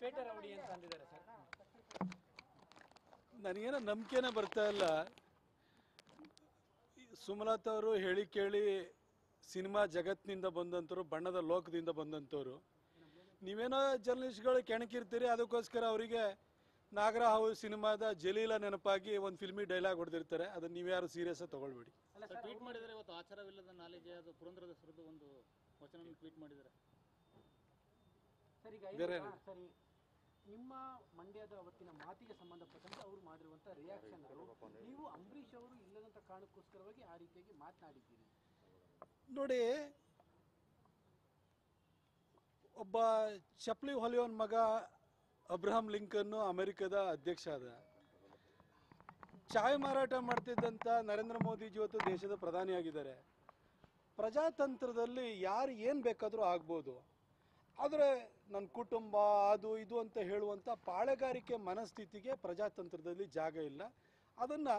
ಪೇಟೆ ರೌಡಿ ಅಂತ ಅಂದಿದ್ದಾರೆ ಸರ್ ನನಗೇನೋ ನಂಬಿಕೆನೇ ಬರ್ತಾ ಇಲ್ಲ ಸುಮಲತಾ ಅವರು ಹೇಳಿ ಕೇಳಿ ಸಿನಿಮಾ ಜಗತ್ತಿನಿಂದ ಬಂದಂಥವ್ರು ಬಣ್ಣದ ಲೋಕದಿಂದ ಬಂದಂಥವ್ರು ನೀವೇನೋ ಜರ್ನಲಿಸ್ಟ್ಗಳು ಕೆಣಕಿರ್ತೀರಿ ಅದಕ್ಕೋಸ್ಕರ ಅವರಿಗೆ ನಾಗರಹಾವು ಸಿನಿಮಾದ ಜಲೀಲ ನೆನಪಾಗಿ ಒಂದು ಫಿಲ್ಮಿ ಡೈಲಾಗ್ ಹೊಡೆದಿರ್ತಾರೆ ಅದನ್ನ ನೀವ್ಯಾರು ಸೀರಿಯಸ್ ತಗೊಳ್ಬೇಡಿ ಸರ್ ಟ್ವೀಟ್ ಮಾಡಿದರೆ ಇವತ್ತು ಆಚಾರವಿಲ್ಲದ ನಾಲಿಗೆ ಅದು ಪುರಂದರದಾಸರದ್ದು ಒಂದು ವಚನ ಟ್ವೀಟ್ ಮಾಡಿದ್ದಾರೆ ಸರ್ ಈಗ ಬೇರೆ ಈಗ ಸರಿ ನಿಮ್ಮ ಮಂಡ್ಯದ ಅವತ್ತಿನ ಮಾತಿಗೆ ಸಂಬಂಧಪಟ್ಟಂತೆ ಅವರು ಮಾಡಿರುವಂತ ರಿಯಾಕ್ಷನ್ಗಳು ನೀವು ಅಂಬರೀಷ್ ಅವರು ಇಲ್ಲದಂತ ಕಾರಣಕ್ಕೋಸ್ಕರವಾಗಿ ಆ ರೀತಿಯಾಗಿ ಮಾತನಾಡಿದ್ದೀರಿ ನೋಡಿ ಒಬ್ಬ ಚಪ್ಪಲಿ ಹೊಲಿಯೋನ್ ಮಗ ಅಬ್ರಹಾಂ ಲಿಂಕನ್ನು ಅಮೆರಿಕದ ಅಧ್ಯಕ್ಷ ಆದ ಚಾಯ್ ಮಾರಾಟ ಮಾಡ್ತಿದ್ದಂಥ ನರೇಂದ್ರ ಮೋದಿಜಿ ಇವತ್ತು ದೇಶದ ಪ್ರಧಾನಿಯಾಗಿದ್ದಾರೆ ಪ್ರಜಾತಂತ್ರದಲ್ಲಿ ಯಾರು ಏನು ಬೇಕಾದರೂ ಆಗ್ಬೋದು ಆದರೆ ನನ್ನ ಕುಟುಂಬ ಅದು ಇದು ಅಂತ ಹೇಳುವಂಥ ಪಾಳೆಗಾರಿಕೆ ಮನಸ್ಥಿತಿಗೆ ಪ್ರಜಾತಂತ್ರದಲ್ಲಿ ಜಾಗ ಇಲ್ಲ ಅದನ್ನು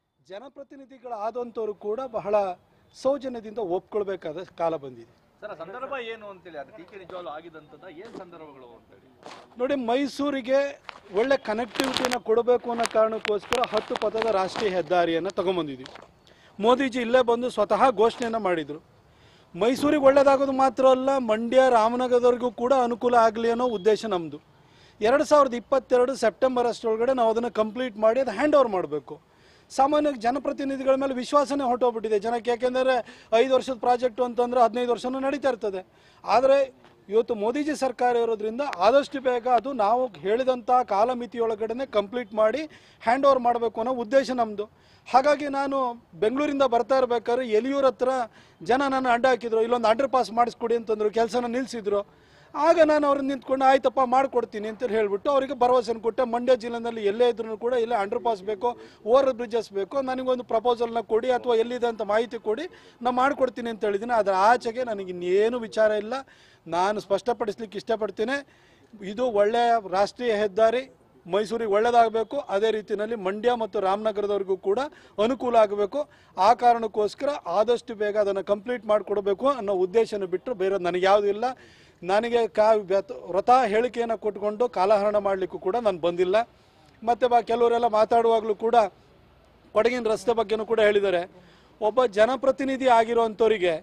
ಜನಪ್ರತಿನಿಧಿಗಳಾದಂಥವ್ರು ಕೂಡ ಬಹಳ ಸೌಜನ್ಯದಿಂದ ಒಪ್ಕೊಳ್ಬೇಕಾದ ಕಾಲ ಬಂದಿದೆ ಸರ್ ಆ ಸಂದರ್ಭ ಏನು ಅಂತೇಳಿ ಅದು ಟೀಕೆ ನಿಜವಾಗ್ಲೂ ಆಗಿದಂತದ ಏನ್ ಸಂದರ್ಭಗಳು ಅಂತೇಳಿ ನೋಡಿ ಮೈಸೂರಿಗೆ ಒಳ್ಳೆ ಕನೆಕ್ಟಿವಿಟಿನ ಕೊಡಬೇಕು ಅನ್ನೋ ಕಾರಣಕ್ಕೋಸ್ಕರ ಹತ್ತು ಪಥದ ರಾಷ್ಟ್ರೀಯ ಹೆದ್ದಾರಿಯನ್ನು ತಗೊಂಬಂದಿದ್ವಿ ಮೋದಿಜಿ ಇಲ್ಲೇ ಬಂದು ಸ್ವತಃ ಘೋಷಣೆಯನ್ನು ಮಾಡಿದರು ಮೈಸೂರಿಗೆ ಒಳ್ಳೇದಾಗೋದು ಮಾತ್ರ ಅಲ್ಲ ಮಂಡ್ಯ ರಾಮನಗರದವರೆಗೂ ಕೂಡ ಅನುಕೂಲ ಆಗಲಿ ಅನ್ನೋ ಉದ್ದೇಶ ನಮ್ಮದು ಎರಡು ಸಾವಿರದ ಇಪ್ಪತ್ತೆರಡು ಸೆಪ್ಟೆಂಬರ್ ಅಷ್ಟರೊಳಗಡೆ ನಾವು ಅದನ್ನು ಕಂಪ್ಲೀಟ್ ಮಾಡಿ ಅದು ಹ್ಯಾಂಡ್ ಓವರ್ ಮಾಡಬೇಕು ಸಾಮಾನ್ಯವಾಗಿ ಜನಪ್ರತಿನಿಧಿಗಳ ಮೇಲೆ ವಿಶ್ವಾಸನೇ ಹೊರಟೋಗ್ಬಿಟ್ಟಿದೆ ಜನಕ್ಕೆ ಯಾಕೆಂದರೆ ಐದು ವರ್ಷದ ಪ್ರಾಜೆಕ್ಟು ಅಂತಂದ್ರೆ ಹದಿನೈದು ವರ್ಷನೂ ನಡೀತಾ ಇರ್ತದೆ ಆದರೆ ಇವತ್ತು ಮೋದಿಜಿ ಸರ್ಕಾರ ಇರೋದ್ರಿಂದ ಆದಷ್ಟು ಬೇಗ ಅದು ನಾವು ಹೇಳಿದಂಥ ಕಾಲಮಿತಿಯೊಳಗಡೆ ಕಂಪ್ಲೀಟ್ ಮಾಡಿ ಹ್ಯಾಂಡ್ ಓವರ್ ಮಾಡಬೇಕು ಅನ್ನೋ ಉದ್ದೇಶ ನಮ್ಮದು ಹಾಗಾಗಿ ನಾನು ಬೆಂಗಳೂರಿಂದ ಬರ್ತಾ ಇರ್ಬೇಕಾದ್ರೆ ಎಲಿಯೂರ್ ಹತ್ರ ಜನ ನನ್ನ ಅಡ್ಡ ಹಾಕಿದ್ರು ಇಲ್ಲೊಂದು ಅಂಡರ್ ಪಾಸ್ ಮಾಡಿಸ್ಕೊಡಿ ಅಂತಂದ್ರು ಕೆಲಸನ ನಿಲ್ಲಿಸಿದ್ರು ಆಗ ನಾನು ಅವ್ರನ್ನ ನಿಂತ್ಕೊಂಡು ಆಯ್ತಪ್ಪ ಮಾಡ್ಕೊಡ್ತೀನಿ ಅಂತ ಹೇಳ್ಬಿಟ್ಟು ಅವರಿಗೆ ಭರವಸೆನ ಕೊಟ್ಟೆ ಮಂಡ್ಯ ಜಿಲ್ಲೆನಲ್ಲಿ ಎಲ್ಲೇ ಇದ್ರೂ ಕೂಡ ಇಲ್ಲ ಅಂಡರ್ ಪಾಸ್ ಬೇಕು ಓವರ್ ಬ್ರಿಡ್ಜಸ್ ಬೇಕು ನನಗೊಂದು ಪ್ರಪೋಸಲ್ನ ಕೊಡಿ ಅಥವಾ ಎಲ್ಲಿದೆ ಅಂತ ಮಾಹಿತಿ ಕೊಡಿ ನಾನು ಮಾಡ್ಕೊಡ್ತೀನಿ ಅಂತ ಹೇಳಿದ್ದೀನಿ ಅದರ ಆಚೆಗೆ ನನಗೆ ಇನ್ನೇನು ವಿಚಾರ ಇಲ್ಲ ನಾನು ಸ್ಪಷ್ಟಪಡಿಸ್ಲಿಕ್ಕೆ ಇಷ್ಟಪಡ್ತೀನಿ ಇದು ಒಳ್ಳೆಯ ರಾಷ್ಟ್ರೀಯ ಹೆದ್ದಾರಿ ಮೈಸೂರಿಗೆ ಒಳ್ಳೆಯದಾಗಬೇಕು ಅದೇ ರೀತಿಯಲ್ಲಿ ಮಂಡ್ಯ ಮತ್ತು ರಾಮನಗರದವರೆಗೂ ಕೂಡ ಅನುಕೂಲ ಆಗಬೇಕು ಆ ಕಾರಣಕ್ಕೋಸ್ಕರ ಆದಷ್ಟು ಬೇಗ ಅದನ್ನು ಕಂಪ್ಲೀಟ್ ಮಾಡಿಕೊಡ್ಬೇಕು ಅನ್ನೋ ಉದ್ದೇಶನ ಬಿಟ್ಟರೆ ಬೇರೆ ನನಗೆ ಯಾವುದೂ ಇಲ್ಲ ನನಗೆ ಕಾ ವ್ಯತ- ವ್ರತ ಹೇಳಿಕೆಯನ್ನು ಕೊಟ್ಕೊಂಡು ಕಾಲಹರಣ ಮಾಡಲಿಕ್ಕೂ ಕೂಡ ನಾನು ಬಂದಿಲ್ಲ ಮತ್ತು ಬಾ ಕೆಲವರೆಲ್ಲ ಮಾತಾಡುವಾಗಲೂ ಕೂಡ ಕೊಡಗಿನ ರಸ್ತೆ ಬಗ್ಗೆನೂ ಕೂಡ ಹೇಳಿದ್ದಾರೆ ಒಬ್ಬ ಜನಪ್ರತಿನಿಧಿ ಆಗಿರುವಂಥವರಿಗೆ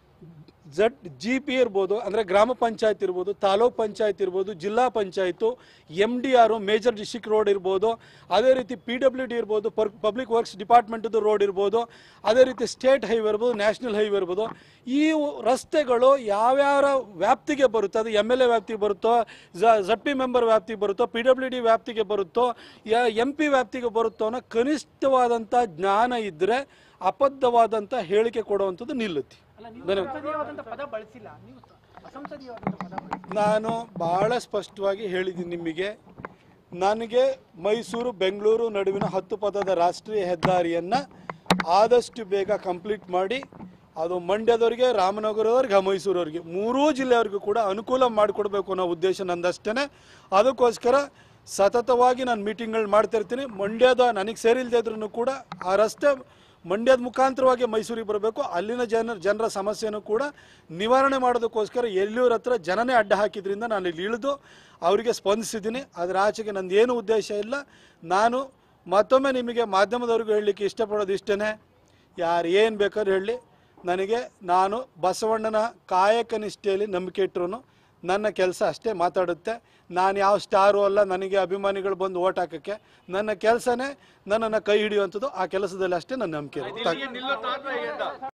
ಜಡ್ ಜಿ ಪಿ ಇರ್ಬೋದು ಅಂದರೆ ಗ್ರಾಮ ಪಂಚಾಯತ್ ಇರ್ಬೋದು ತಾಲೂಕ್ ಪಂಚಾಯತ್ ಇರ್ಬೋದು ಜಿಲ್ಲಾ panchayat M D R major district road ಇರ್ಬೋದು ಅದೇ ರೀತಿ ಪಿ ಡಬ್ಲ್ಯೂ ಡಿ ಇರ್ಬೋದು ಪರ್ ಪಬ್ಲಿಕ್ ವರ್ಕ್ಸ್ ಡಿಪಾರ್ಟ್ಮೆಂಟದು ರೋಡ್ ಇರ್ಬೋದು ಅದೇ ರೀತಿ ಸ್ಟೇಟ್ ಹೈವೇ ಇರ್ಬೋದು ನ್ಯಾಷನಲ್ ಹೈವೇ ಇರ್ಬೋದು ಈ ರಸ್ತೆಗಳು ಯಾವ್ಯಾವ ವ್ಯಾಪ್ತಿಗೆ ಬರುತ್ತೋ ಅದು ಎಮ್ ಎಲ್ ಎ ವ್ಯಾಪ್ತಿಗೆ ಬರುತ್ತೋ ಜಡ್ ಪಿ ಮೆಂಬರ್ ವ್ಯಾಪ್ತಿಗೆ ಬರುತ್ತೋ ಪಿ ಡಬ್ಲ್ಯೂ ಡಿ ವ್ಯಾಪ್ತಿಗೆ ಬರುತ್ತೋ ಎಂ ಪಿ ವ್ಯಾಪ್ತಿಗೆ ಬರುತ್ತೋ ಅನ್ನೋ ಕನಿಷ್ಠವಾದಂಥ ಜ್ಞಾನ ಇದ್ದರೆ ಅಬದ್ಧವಾದಂಥ ಹೇಳಿಕೆ ಕೊಡುವಂಥದ್ದು ನಿಲ್ಲುತ್ತೆ ಅಲ್ಲ ನೀವು ಧನ್ಯವಾದ. ಸಂಸದೀಯವಾದಂತ ಪದ ಬಳಸಿಲ್ಲ ನೀವು ಅಸಂಸದೀಯವಾದಂತ ಪದ ಬಳಸಿ ನಾನು ಬಹಳ ಸ್ಪಷ್ಟವಾಗಿ ಹೇಳಿದ್ದೀನಿ ನಿಮಗೆ ನನಗೆ ಮೈಸೂರು ಬೆಂಗಳೂರು ನಡುವಿನ ಹತ್ತು ಪಥದ ರಾಷ್ಟ್ರೀಯ ಹೆದ್ದಾರಿಯನ್ನು ಆದಷ್ಟು ಬೇಗ ಕಂಪ್ಲೀಟ್ ಮಾಡಿ ಅದು ಮಂಡ್ಯದವರಿಗೆ ರಾಮನಗರದವ್ರಿಗೆ ಮೈಸೂರವ್ರಿಗೆ ಮೂರೂ ಜಿಲ್ಲೆಯವ್ರಿಗೂ ಕೂಡ ಅನುಕೂಲ ಮಾಡಿಕೊಡ್ಬೇಕು ಅನ್ನೋ ಉದ್ದೇಶ ನಂದಷ್ಟೇ ಅದಕ್ಕೋಸ್ಕರ ಸತತವಾಗಿ ನಾನು ಮೀಟಿಂಗ್ಗಳು ಮಾಡ್ತಾ ಇರ್ತೀನಿ ಮಂಡ್ಯದ ನನಗೆ ಸೇರಿಲ್ಲದೆ ಇದ್ರೂ ಕೂಡ ಆ ರಸ್ತೆ ಮಂಡ್ಯದ ಮುಖಾಂತರವಾಗಿ ಮೈಸೂರಿಗೆ ಬರಬೇಕು ಅಲ್ಲಿನ ಜನ ಜನರ ಸಮಸ್ಯೆನೂ ಕೂಡ ನಿವಾರಣೆ ಮಾಡೋದಕ್ಕೋಸ್ಕರ ಎಲ್ಲೂರ ಹತ್ರ ಜನನೇ ಅಡ್ಡ ಹಾಕಿದ್ರಿಂದ ನಾನು ಇಲ್ಲಿ ಇಳಿದು ಅವರಿಗೆ ಸ್ಪಂದಿಸಿದ್ದೀನಿ ಅದರ ಆಚೆಗೆ ನಂದು ಏನು ಉದ್ದೇಶ ಇಲ್ಲ ನಾನು ಮತ್ತೊಮ್ಮೆ ನಿಮಗೆ ಮಾಧ್ಯಮದವ್ರಿಗೂ ಹೇಳಲಿಕ್ಕೆ ಇಷ್ಟಪಡೋದು ಇಷ್ಟೇ ಯಾರು ಏನು ಬೇಕಾದ್ರೂ ಹೇಳಿ ನನಗೆ ನಾನು ಬಸವಣ್ಣನ ಕಾಯಕ ನಿಷ್ಠೆಯಲ್ಲಿ ನಂಬಿಕೆ ಇಟ್ಟರು ನನ್ನ ಕೆಲಸ ಅಷ್ಟೇ ಮಾತಾಡುತ್ತೆ ನಾನು ಯಾವ ಸ್ಟಾರು ಅಲ್ಲ ನನಗೆ ಅಭಿಮಾನಿಗಳು ಬಂದು ಓಟ್ ಹಾಕೋಕ್ಕೆ ನನ್ನ ಕೆಲಸನೇ ನನ್ನನ್ನು ಕೈ ಹಿಡಿಯುವಂಥದ್ದು ಆ ಕೆಲಸದಲ್ಲಿ ಅಷ್ಟೇ ನನ್ನ ನಂಬಿಕೆ ಇರುತ್ತೆ ನಿಲ್ಲುತ್ತಾ ಅಥವಾ